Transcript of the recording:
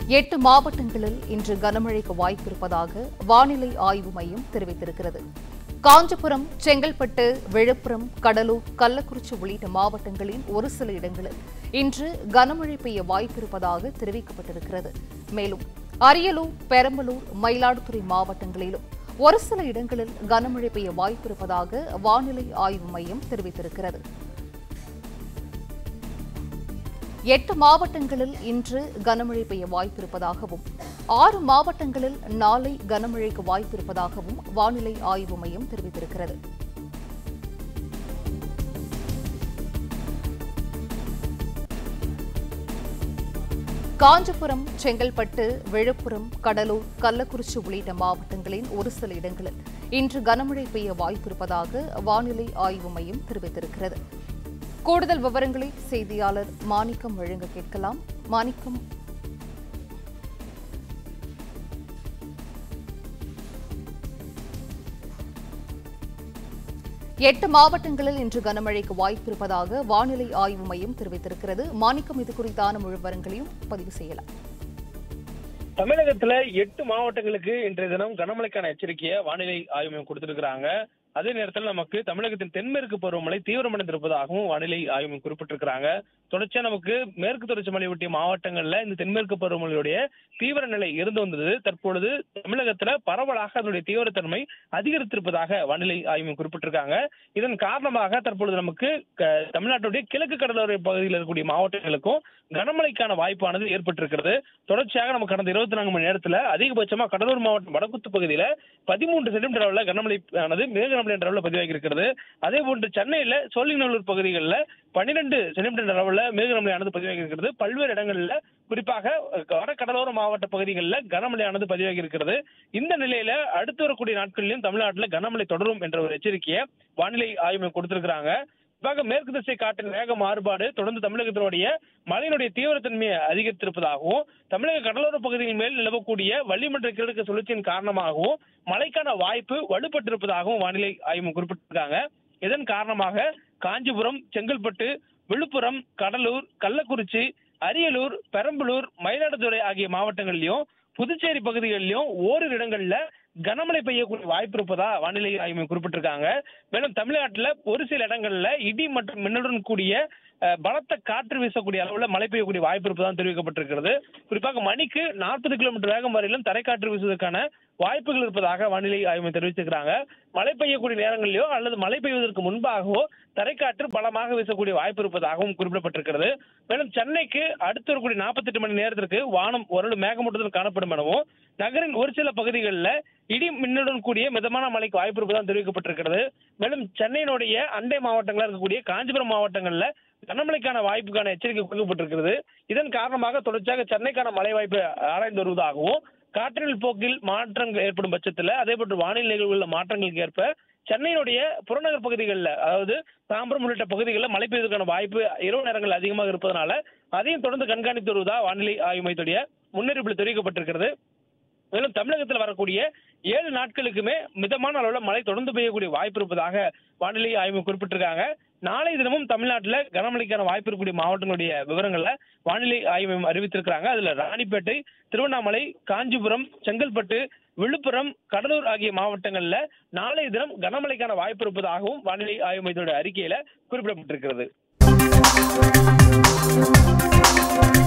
எட்டு மாவட்டங்களில் இன்று கனமழைக்கு வாய்ப்பிருப்பதாக வானிலை ஆய்வு மையம் தெரிவித்திருக்கிறது காஞ்சிபுரம் செங்கல்பட்டு விழுப்புரம் கடலூர் கள்ளக்குறிச்சி உள்ளிட்ட மாவட்டங்களின் ஒரு சில இடங்களில் இன்று கனமழை பெய்ய வாய்ப்பிருப்பதாக தெரிவிக்கப்பட்டிருக்கிறது மேலும் அரியலூர் பெரம்பலூர் மயிலாடுதுறை மாவட்டங்களிலும் ஒரு சில இடங்களில் கனமழை பெய்ய வாய்ப்பிருப்பதாக வானிலை ஆய்வு மையம் தெரிவித்திருக்கிறது எட்டு மாவட்டங்களில் இன்று கனமழை பெய்ய வாய்ப்பிருப்பதாகவும் ஆறு மாவட்டங்களில் நாளை கனமழைக்கு வாய்ப்பிருப்பதாகவும் வானிலை ஆய்வு மையம் தெரிவித்திருக்கிறது காஞ்சிபுரம் செங்கல்பட்டு விழுப்புரம் கடலூர் கள்ளக்குறிச்சி உள்ளிட்ட மாவட்டங்களின் ஒரு சில இடங்களில் இன்று கனமழை பெய்ய வாய்ப்பிருப்பதாக வானிலை ஆய்வு மையம் தெரிவித்திருக்கிறது கூடுதல் விவரங்களை செய்தியாளர் மாணிக்கம் வழங்க கேட்கலாம் மாணிக்கம் எட்டு மாவட்டங்களில் இன்று கனமழைக்கு வாய்ப்பிருப்பதாக வானிலை ஆய்வு மையம் தெரிவித்திருக்கிறது மாணிக்கம் இது குறித்தான முழு விவரங்களையும் பதிவு செய்யலாம் தமிழகத்துல எட்டு மாவட்டங்களுக்கு இன்றைய தினம் கனமழைக்கான எச்சரிக்கையை வானிலை ஆய்வு மையம் கொடுத்திருக்கிறாங்க அதே நேரத்தில் நமக்கு தமிழகத்தின் தென்மேற்கு பருவமழை தீவிரமடைந்திருப்பதாகவும் வானிலை ஆய்வு மையம் குறிப்பிட்டிருக்கிறாங்க தொடர்ச்சியா நமக்கு மேற்கு தொடர்ச்சி மலை ஒட்டிய மாவட்டங்கள்ல இந்த தென்மேற்கு பருவமழையுடைய தீவிர நிலை இருந்து வந்தது தற்பொழுது தமிழகத்துல பரவலாக அதனுடைய தீவிரத்தன்மை அதிகரித்திருப்பதாக வானிலை ஆய்வு மையம் குறிப்பிட்டிருக்காங்க இதன் காரணமாக தற்பொழுது நமக்கு க- தமிழ்நாட்டுடைய கிழக்கு கடலோர பகுதியில் இருக்கக்கூடிய மாவட்டங்களுக்கும் கனமழைக்கான வாய்ப்பானது ஏற்பட்டிருக்கிறது தொடர்ச்சியாக நம்ம கடந்த இருபத்தி நான்கு மணி நேரத்துல அதிகபட்சமா கடலூர் மாவட்டம் வடக்குத்து பகுதியில பதிமூன்று சென்டிமீட்டர் அளவுல கனமழை ஆனது மிக கனமழை என்ற அளவுல பதிவாகி இருக்கிறது அதே போன்று சென்னையில சோழிங்கநல்லூர் பகுதிகளில் பன்னிரெண்டு சென்டிமீட்டர் அளவுல மிக கனமழையானது பதிவாகி இருக்கிறது பல்வேறு இடங்கள்ல குறிப்பாக அஹ், வட கடலோர மாவட்ட பகுதிகளில் கனமழையானது பதிவாகி இருக்கிறது இந்த நிலையில அடுத்து வரக்கூடிய நாட்களிலும் தமிழ்நாட்டில் கனமழை தொடரும் என்ற ஒரு எச்சரிக்கையை வானிலை ஆய்வு மையம் கொடுத்திருக்கிறாங்க குறிப்பாக மேற்கு திசை காற்றின் வேக மாறுபாடு தொடர்ந்து தமிழகத்தினுடைய மழையினுடைய தீவிரத்தன்மையை அதிகரித்திருப்பதாகவும் தமிழக கடலோர பகுதியின் மேல் நிலவக்கூடிய வளிமண்டல கிழக்கு சுழற்சியின் காரணமாகவும் மழைக்கான வாய்ப்பு வலுப்பட்டிருப்பதாகவும் வானிலை ஆய்வு குறிப்பிட்டிருக்காங்க இதன் காரணமாக காஞ்சிபுரம் செங்கல்பட்டு விழுப்புரம் கடலூர் கள்ளக்குறிச்சி அரியலூர் பெரம்பலூர் மயிலாடுதுறை ஆகிய மாவட்டங்களிலும் புதுச்சேரி பகுதிகளிலும் ஓரிரு இடங்கள்ல கனமழை பெய்யக்கூடிய வாய்ப்பு இருப்பதா வானிலை ஆய்வு மையம் குறிப்பிட்டிருக்காங்க மேலும் தமிழ்நாட்டுல ஒரு சில இடங்கள்ல இடி மற்றும் மின்னலுடன் கூடிய அஹ், பலத்த காற்று வீசக்கூடிய அளவுல மழை பெய்யக்கூடிய வாய்ப்பு இருப்பதாக தெரிவிக்கப்பட்டிருக்கிறது குறிப்பாக மணிக்கு நாற்பது கிலோமீட்டர் வேகம் வரையிலும் தரைக்காற்று வீசுவதற்கான வாய்ப்புகள் இருப்பதாக வானிலை ஆய்வு மையம் தெரிவிச்சிருக்கிறாங்க மழை பெய்யக்கூடிய நேரங்களிலோ அல்லது மழை பெய்வதற்கு முன்பாகவோ தரைக்காற்று பலமாக வீசக்கூடிய வாய்ப்பு இருப்பதாகவும் குறிப்பிடப்பட்டிருக்கிறது மேலும் சென்னைக்கு அடுத்து வரக்கூடிய 48 மணி நேரத்திற்கு வானம் ஓரளவு மேகமூட்டத்தில் காணப்படும் எனவும் நகரின் ஒரு சில பகுதிகளில் இடி மின்னலுடன் கூடிய மிதமான மழைக்கு வாய்ப்பு இருப்பதாக தெரிவிக்கப்பட்டிருக்கிறது மேலும் சென்னையினுடைய அண்டை மாவட்டங்களாக இருக்கக்கூடிய காஞ்சிபுரம் மாவட்டங்களில் கனமழைக்கான வாய்ப்புக்கான எச்சரிக்கை கொடுக்கப்பட்டிருக்கிறது இதன் காரணமாக தொடர்ச்சியாக சென்னைக்கான மழை வாய்ப்பு ஆராய்ந்து வருவதாகவும் காற்றில் போக்கில் மாற்றங்கள் ஏற்படும் பட்சத்தில் அதே போன்று வானிலை நிகழ்வுகளில் மாற்றங்களுக்கு ஏற்ப சென்னையினுடைய புறநகர் பகுதிகளில் அதாவது தாம்பரம் உள்ளிட்ட பகுதிகளில் மழை பெய்வதற்கான வாய்ப்பு இரவு நேரங்கள் அதிகமாக இருப்பதனால அதையும் தொடர்ந்து கண்காணித்து வருவதா வானிலை ஆய்வு மையத்துடைய முன்னறிவிப்பில் தெரிவிக்கப்பட்டிருக்கிறது மேலும் தமிழகத்தில் வரக்கூடிய ஏழு நாட்களுக்குமே மிதமான அளவில் மழை தொடர்ந்து பெய்யக்கூடிய வாய்ப்பு இருப்பதாக வானிலை ஆய்வு குறிப்பிட்டிருக்காங்க நாளை தினமும் தமிழ்நாட்டில் கனமழைக்கான வாய்ப்பு இருக்கக்கூடிய மாவட்டங்களுடைய விவரங்களை வானிலை ஆய்வு மையம் அறிவித்திருக்கிறாங்க அதுல ராணிப்பேட்டை திருவண்ணாமலை காஞ்சிபுரம் செங்கல்பட்டு விழுப்புரம் கடலூர் ஆகிய மாவட்டங்கள்ல நாளைய தினம் கனமழைக்கான வாய்ப்பு இருப்பதாகவும் வானிலை ஆய்வு மையத்தோட அறிக்கையில குறிப்பிடப்பட்டிருக்கிறது